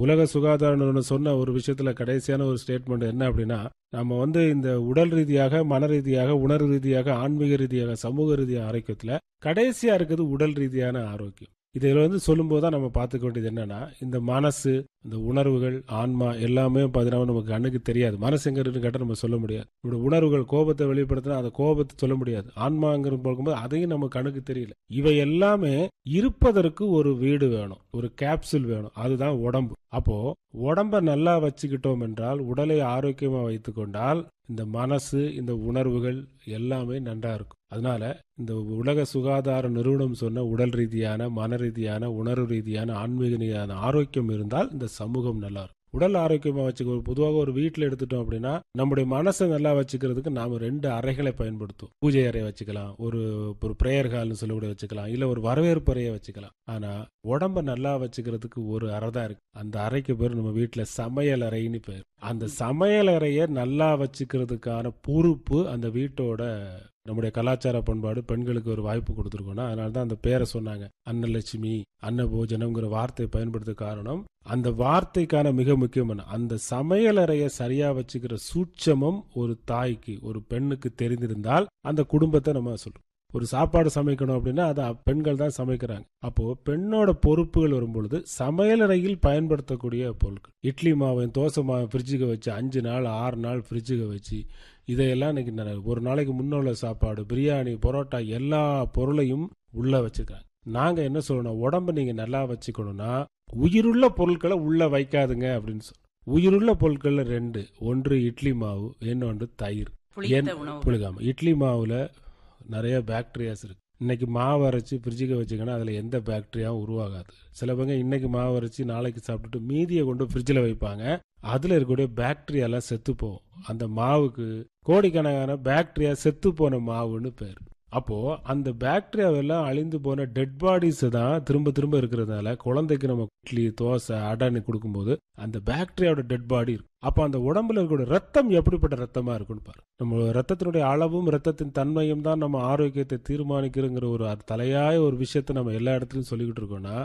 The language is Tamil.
உலக சுகாதார நிறுவனம் சொன்ன ஒரு விஷயத்துல கடைசியான ஒரு ஸ்டேட்மெண்ட் என்ன அப்படின்னா நம்ம வந்து இந்த உடல் ரீதியாக மன ரீதியாக உணர்வு ரீதியாக ஆன்மீக ரீதியாக சமூக ரீதியாக ஆரோக்கியத்துல கடைசியா இருக்குது உடல் ரீதியான ஆரோக்கியம் இதில் வந்து சொல்லும்போது தான் நம்ம பார்த்துக்க வேண்டியது என்னன்னா இந்த மனசு இந்த உணர்வுகள் ஆன்மா எல்லாமே பார்த்தீங்கன்னா நமக்கு கண்ணுக்கு தெரியாது மனசு எங்க இருக்குன்னு கேட்டால் நம்ம சொல்ல முடியாது நம்முடைய உணர்வுகள் கோபத்தை வெளிப்படுத்தினா அந்த கோபத்தை சொல்ல முடியாது ஆன்மாங்கிற பார்க்கும்போது அதையும் நம்ம கண்ணுக்கு தெரியல இவை எல்லாமே இருப்பதற்கு ஒரு வீடு வேணும் ஒரு கேப்சூல் வேணும் அதுதான் உடம்பு அப்போ உடம்ப நல்லா வச்சுக்கிட்டோம் என்றால் உடலை ஆரோக்கியமா வைத்துக் கொண்டால் இந்த மனசு இந்த உணர்வுகள் எல்லாமே நன்றா இருக்கும் அதனால இந்த உலக சுகாதார நிறுவனம் சொன்ன உடல் ரீதியான மன ரீதியான உணர்வு ரீதியான ஆன்மீக ரீதியான ஆரோக்கியம் இருந்தால் இந்த சமூகம் நல்லா இருக்கும் உடல் ஆரோக்கியமா வச்சுக்க ஒரு பொதுவாக ஒரு வீட்டில் எடுத்துட்டோம் அப்படின்னா நம்முடைய மனசை நல்லா வச்சுக்கிறதுக்கு நாம ரெண்டு அறைகளை பயன்படுத்துவோம் பூஜை அறையை வச்சுக்கலாம் ஒரு ஒரு பிரேயர் ஹால்னு சொல்லக்கூடிய வச்சுக்கலாம் இல்ல ஒரு வரவேற்பு அறையை வச்சுக்கலாம் ஆனா உடம்ப நல்லா வச்சுக்கிறதுக்கு ஒரு அறை தான் இருக்கு அந்த அறைக்கு பேர் நம்ம வீட்டுல சமையல் அறைன்னு பேர் அந்த சமையல் அறையை நல்லா வச்சுக்கிறதுக்கான பொறுப்பு அந்த வீட்டோட நம்முடைய கலாச்சார பண்பாடு பெண்களுக்கு ஒரு வாய்ப்பு கொடுத்துருக்கோம்னா அதனால தான் அந்த பேரை சொன்னாங்க அன்னலட்சுமி அன்னபோஜனம்ங்கிற வார்த்தையை பயன்படுத்த காரணம் அந்த வார்த்தைக்கான மிக முக்கியமான அந்த சமையலறையை சரியா வச்சுக்கிற சூட்சமம் ஒரு தாய்க்கு ஒரு பெண்ணுக்கு தெரிந்திருந்தால் அந்த குடும்பத்தை நம்ம சொல்றோம் ஒரு சாப்பாடு சமைக்கணும் அப்படின்னா அதை பெண்கள் தான் சமைக்கிறாங்க அப்போ பெண்ணோட பொறுப்புகள் வரும்பொழுது சமையலறையில் பயன்படுத்தக்கூடிய பொருட்கள் இட்லி மாவையும் தோசை மாவை ஃப்ரிட்ஜுக்கு வச்சு அஞ்சு நாள் ஆறு நாள் ஃப்ரிட்ஜுக்கு வச்சு இதையெல்லாம் இன்னைக்கு ஒரு நாளைக்கு முன்னுள்ள சாப்பாடு பிரியாணி பரோட்டா எல்லா பொருளையும் உள்ள வச்சிருக்காங்க நாங்க என்ன சொல்லணும் உடம்ப நீங்க நல்லா வச்சுக்கணும்னா உயிருள்ள பொருட்களை உள்ள வைக்காதுங்க அப்படின்னு சொல்லணும் உயிருள்ள பொருட்கள்ல ரெண்டு ஒன்று இட்லி மாவு இன்னொன்று தயிர் புளிகாம இட்லி மாவுல நிறைய பாக்டீரியாஸ் இருக்கு இன்னைக்கு மாவு அரைச்சி ஃப்ரிட்ஜுக்கு வச்சுக்கன்னா அதுல எந்த பாக்டீரியாவும் உருவாகாது சிலவங்க இன்னைக்கு மாவு அரைச்சி நாளைக்கு சாப்பிட்டுட்டு மீதியை கொண்டு ஃப்ரிட்ஜில் வைப்பாங்க அதுல இருக்கக்கூடிய பாக்டீரியா எல்லாம் செத்து போகும் அந்த மாவுக்கு கோடிக்கணக்கான பாக்டீரியா செத்து போன மாவுன்னு பேர் அப்போ அந்த பாக்டீரியாவெல்லாம் அழிந்து போன டெட் பாடிஸ் தான் திரும்ப திரும்ப இருக்கிறதுனால குழந்தைக்கு நம்ம இட்லி தோசை அடான்னு கொடுக்கும்போது அந்த பாக்டீரியாவோட டெட் பாடி இருக்கும் அப்போ அந்த உடம்புல இருக்கக்கூடிய ரத்தம் எப்படிப்பட்ட ரத்தமா இருக்குன்னு பாரு நம்ம ரத்தத்தினுடைய அளவும் ரத்தத்தின் தன்மையும் தான் நம்ம ஆரோக்கியத்தை தீர்மானிக்கிறங்கிற ஒரு தலையாய ஒரு விஷயத்த நம்ம எல்லா இடத்துலயும் சொல்லிக்கிட்டு இருக்கோம்னா